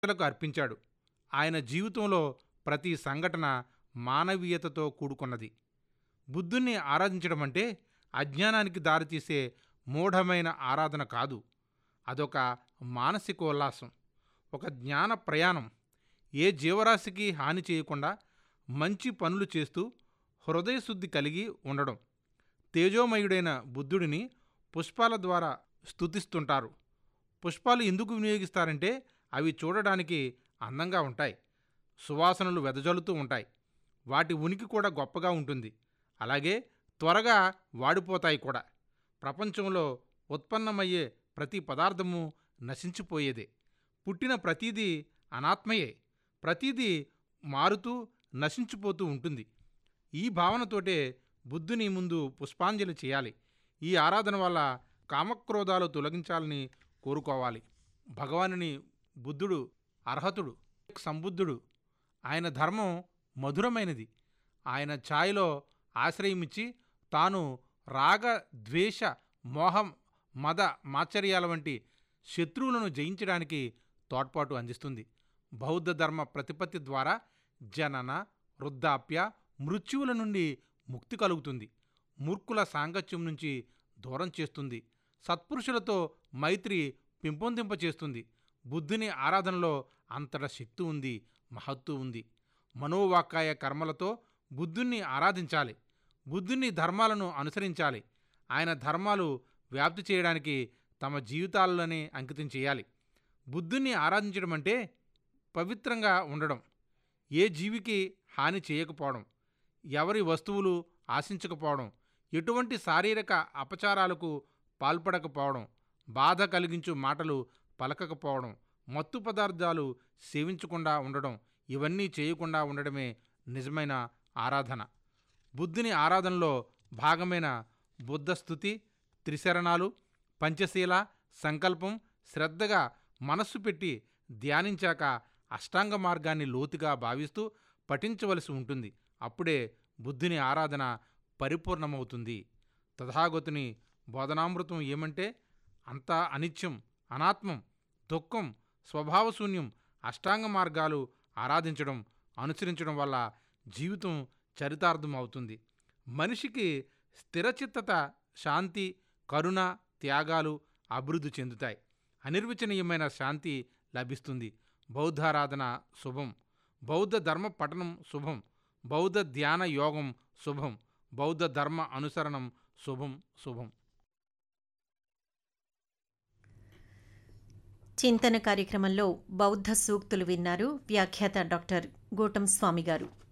లకు అర్పించాడు ఆయన జీవితంలో ప్రతి సంఘటన మానవీయతతో కూడుకున్నది బుద్ధుణ్ణి ఆరాధించడం అంటే అజ్ఞానానికి దారితీసే మూఢమైన ఆరాధన కాదు అదొక మానసికోల్లాసం ఒక జ్ఞాన ప్రయాణం ఏ జీవరాశికి హాని చేయకుండా మంచి పనులు చేస్తూ హృదయశుద్ధి కలిగి ఉండడం తేజోమయుడైన బుద్ధుడిని పుష్పాల ద్వారా స్తుతిస్తుంటారు పుష్పాలు ఎందుకు వినియోగిస్తారంటే అవి చూడడానికి అందంగా ఉంటాయి సువాసనలు వెదజల్లుతూ ఉంటాయి వాటి ఉనికి కూడా గొప్పగా ఉంటుంది అలాగే త్వరగా వాడిపోతాయి కూడా ప్రపంచంలో ఉత్పన్నమయ్యే ప్రతి పదార్థము నశించిపోయేదే పుట్టిన ప్రతిదీ అనాత్మయే ప్రతిదీ మారుతూ నశించిపోతూ ఉంటుంది ఈ భావనతోటే బుద్ధుని ముందు పుష్పాంజలి చేయాలి ఈ ఆరాధన వల్ల కామక్రోధాలు తొలగించాలని కోరుకోవాలి భగవానుని బుద్ధుడు అర్హతుడు సంబుద్ధుడు ఆయన ధర్మం మధురమైనది ఆయన ఛాయలో ఆశ్రయమిచ్చి తాను రాగ ద్వేష మోహం మద మాచర్యాల వంటి శత్రువులను జయించడానికి తోడ్పాటు అందిస్తుంది బౌద్ధ ధర్మ ప్రతిపత్తి ద్వారా జనన వృద్ధాప్య మృత్యువుల నుండి ముక్తి కలుగుతుంది మూర్ఖుల సాంగత్యం నుంచి దూరం చేస్తుంది సత్పురుషులతో మైత్రి పెంపొందింపచేస్తుంది బుద్ధుని ఆరాధనలో అంతట శక్తి ఉంది మహత్తు ఉంది మనోవాకాయ కర్మలతో బుద్ధుణ్ణి ఆరాధించాలి బుద్ధుని ధర్మాలను అనుసరించాలి ఆయన ధర్మాలు వ్యాప్తి చేయడానికి తమ జీవితాలలోనే అంకితం చేయాలి బుద్ధుణ్ణి ఆరాధించడం అంటే పవిత్రంగా ఉండడం ఏ జీవికి హాని చేయకపోవడం ఎవరి వస్తువులు ఆశించకపోవడం ఎటువంటి శారీరక అపచారాలకు పాల్పడకపోవడం బాధ కలిగించు మాటలు పలకకపోవడం మత్తు పదార్థాలు సేవించకుండా ఉండడం ఇవన్నీ చేయకుండా ఉండడమే నిజమైన ఆరాధన బుద్ధుని ఆరాధనలో భాగమైన బుద్ధస్థుతి త్రిశరణాలు పంచశీల సంకల్పం శ్రద్ధగా మనస్సు పెట్టి ధ్యానించాక అష్టాంగ మార్గాన్ని లోతుగా భావిస్తూ పఠించవలసి ఉంటుంది అప్పుడే బుద్ధుని ఆరాధన పరిపూర్ణమవుతుంది తథాగతుని బోధనామృతం ఏమంటే అంతా అనిత్యం అనాత్మం దుఃఖం స్వభావశూన్యం అష్టాంగ మార్గాలు ఆరాధించడం అనుసరించడం వల్ల జీవితం చరితార్థం అవుతుంది మనిషికి స్థిరచిత్తత శాంతి కరుణ త్యాగాలు అభివృద్ధి చెందుతాయి అనిర్వచనీయమైన శాంతి లభిస్తుంది బౌద్ధారాధన శుభం బౌద్ధ ధర్మ పఠనం శుభం బౌద్ధ ధ్యాన యోగం శుభం బౌద్ధ ధర్మ అనుసరణం శుభం శుభం చింతన కార్యక్రమంలో బౌద్ధ సూక్తులు విన్నారు వ్యాఖ్యాత డాక్టర్ గోటం స్వామి గారు